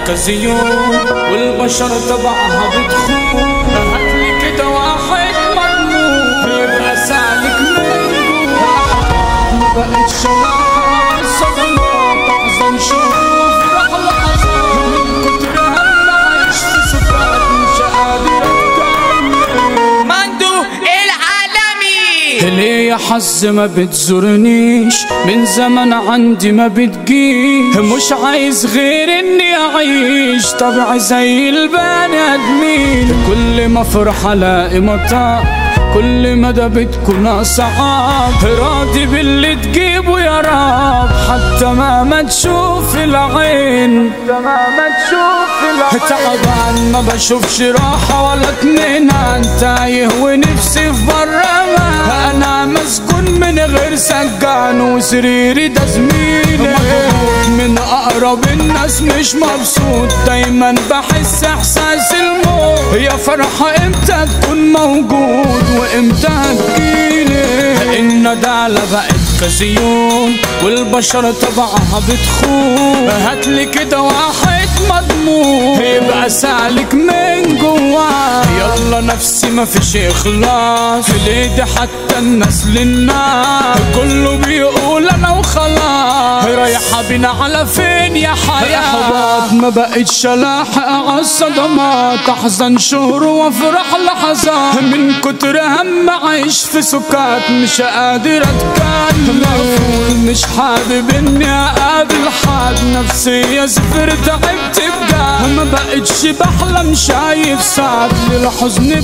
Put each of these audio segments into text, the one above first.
كزيون والبشر تبعها بتخون هاتلي كده واحد مضمون يبقى سالك من جوا ما بقتش شماعة الصدمات أحزن شوف رحلة حزن من كتر هم عايش في سكات مش قادر أتكلم مندو العالمي ليه يا حظ ما بتزورنيش من زمن عندي ما بتجيش مش عايز غير اني اعيش طبيعي زي البني ادمين كل ما افرح الاقي مطار كل مدى بتكون اصعب راضي باللي تجيبه يا رب حتى ما ما تشوف العين حتى ما ما تشوف العين تعبان ما بشوفش راحة ولا اتنين تايه ونفسي في برا ما انا مسكون من غير سجان وسريري ده زميلي من اقرب الناس مش مبسوط دايما بحس احساس الموت يا فرحة امتى تكون موجود وامتى هتجيلي الندالة بقت كزيون والبشر تبعها بتخون هاتلي كده واحد مضمون يبقى سالك من جواه يلا نفسي ما فيش اخلاص في ايدي حتى الناس للناس كله بيقول انا وخلاص رايحة بينا على فين يا حياة احباط ما بقتش الاحق على الصدمات احزن شهور وافرح لحظات من كتر هم عايش في سكات مش قادر اتكلم مقفول مش حابب اني اقابل حد نفسية صفر تعبت بجد ما بقتش بحلم شايف سعد للحزن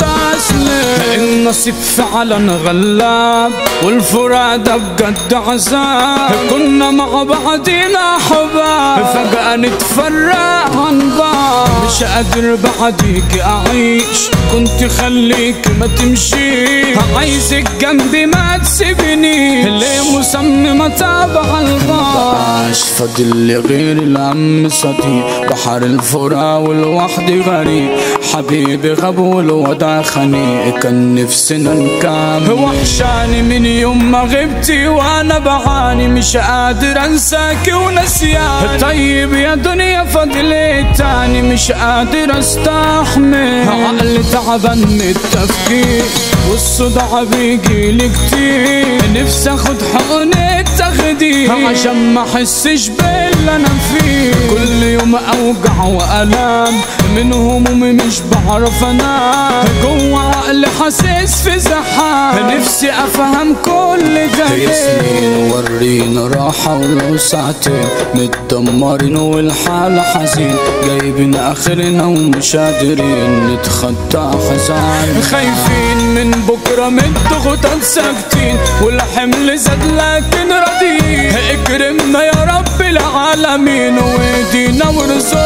بستسلم النصيب فعلا غلاب والفراق ده بجد عذاب كنا مع بعضينا حباب فجأة نتفرق عن بعض مش قادر بعديك اعيش كنت خليك ما تمشي عايزك جنبي ما تسيبني ليه مصممة تابع البعض مش فاضل لي غير العم صديق بحر الفرا والوحدي غريب حبيبي غاب والوضع خنيق كان نفسنا نكمل وحشاني من يوم ما غبتي وانا بعاني مش قادر انساك ونسيان طيب يا دنيا فاضل إيه تاني مش قادر استحمل عقلي تعبان من التفكير والصداع بيجيلي كتير نفسي اخد حقن التخدير عشان ما احسش باللي انا فيه كل يوم اوجع والام من همومي مش بعرف انام جوه عقلي حاسس في زحام نفسي افهم كل ده يا سنين ورينا راحة ولو ساعتين متدمرين والحالة حزين جايبين اخرنا ومش قادرين نتخطى حزان خايفين من بكرة من ضغوطات ساكتين والحمل زاد لكن راضيين اكرمنا يا رب العالمين وايدينا ورزقنا